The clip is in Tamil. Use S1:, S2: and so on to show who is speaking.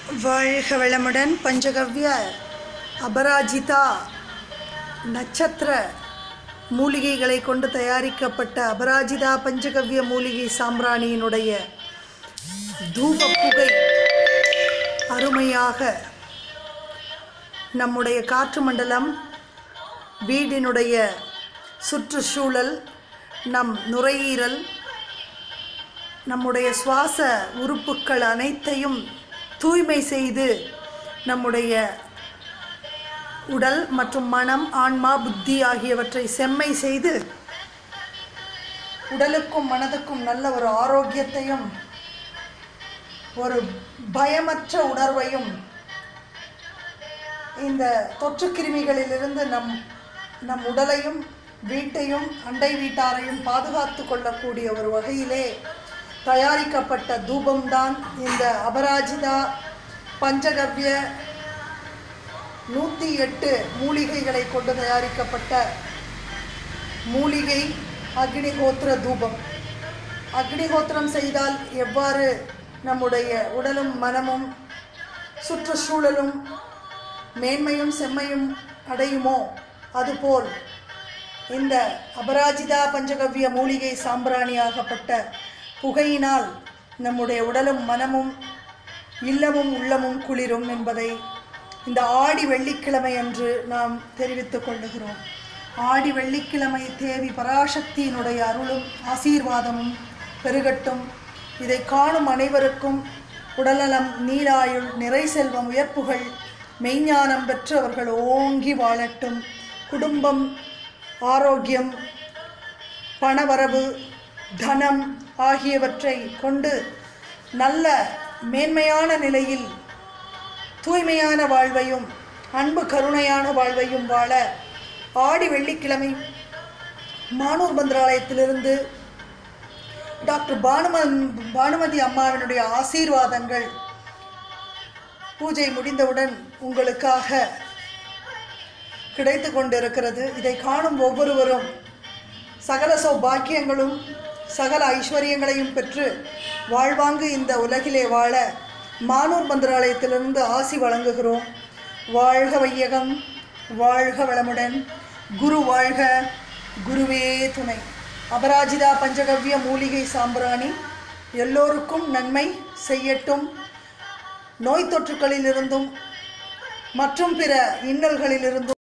S1: வாழ்க வளமுடன் பஞ்சகவ்ய அபராஜிதா நட்சத்திர மூலிகைகளை கொண்டு தயாரிக்கப்பட்ட அபராஜிதா பஞ்சகவ்ய மூலிகை சாம்பிராணியினுடைய தூப புகை அருமையாக நம்முடைய காற்று மண்டலம் வீடினுடைய சுற்றுச்சூழல் நம் நுரையீரல் நம்முடைய சுவாச உறுப்புக்கள் அனைத்தையும் தூய்மை செய்து நம்முடைய உடல் மற்றும் மனம் ஆன்மா புத்தி ஆகியவற்றை செம்மை செய்து உடலுக்கும் மனதுக்கும் நல்ல ஒரு ஆரோக்கியத்தையும் ஒரு பயமற்ற உணர்வையும் இந்த தொற்று கிருமிகளிலிருந்து நம் நம் உடலையும் வீட்டையும் அண்டை வீட்டாரையும் பாதுகாத்து கொள்ளக்கூடிய ஒரு வகையிலே தயாரிக்கப்பட்ட தூபம்தான் இந்த அபராஜிதா பஞ்சகவ்ய நூற்றி எட்டு மூலிகைகளை கொண்டு தயாரிக்கப்பட்ட மூலிகை அக்னிஹோத்திர தூபம் அக்னிஹோத்திரம் செய்தால் எவ்வாறு நம்முடைய உடலும் மனமும் சுற்றுச்சூழலும் மேன்மையும் செம்மையும் அடையுமோ அதுபோல் இந்த அபராஜிதா பஞ்சகவ்ய மூலிகை சாம்பிராணியாகப்பட்ட புகையினால் நம்முடைய உடலும் மனமும் இல்லமும் உள்ளமும் குளிரும் என்பதை இந்த ஆடி வெள்ளிக்கிழமை அன்று நாம் தெரிவித்துக் கொள்ளுகிறோம் ஆடி வெள்ளிக்கிழமை தேவி பராசக்தியினுடைய அருளும் ஆசீர்வாதமும் பெருகட்டும் இதை காணும் அனைவருக்கும் உடல்நலம் நீராயுள் நிறை செல்வம் உயர்ப்புகள் மெய்ஞானம் பெற்று அவர்கள் ஓங்கி வாழட்டும் குடும்பம் ஆரோக்கியம் பணவரவு தனம் ஆகியவற்றை கொண்டு நல்ல மேன்மையான நிலையில் தூய்மையான வாழ்வையும் அன்பு கருணையான வாழ்வையும் வாழ ஆடி வெள்ளிக்கிழமை மானூர் மந்திராலயத்திலிருந்து டாக்டர் பானுமன் பானுமதி அம்மாவினுடைய ஆசீர்வாதங்கள் பூஜை முடிந்தவுடன் உங்களுக்காக கிடைத்து கொண்டிருக்கிறது இதை காணும் ஒவ்வொருவரும் சகல சௌபாக்கியங்களும் சகல ஐஸ்வர்யங்களையும் பெற்று வாழ்வாங்கு இந்த உலகிலே வாழ மானூர் மந்திராலயத்திலிருந்து ஆசி வழங்குகிறோம் வாழ்க வையகம் வாழ்க வளமுடன் குரு வாழ்க குருவே துணை அபராஜிதா பஞ்சகவ்ய மூலிகை சாம்பிராணி எல்லோருக்கும் நன்மை செய்யட்டும் நோய் தொற்றுக்களிலிருந்தும் மற்றும் பிற இன்னல்களிலிருந்தும்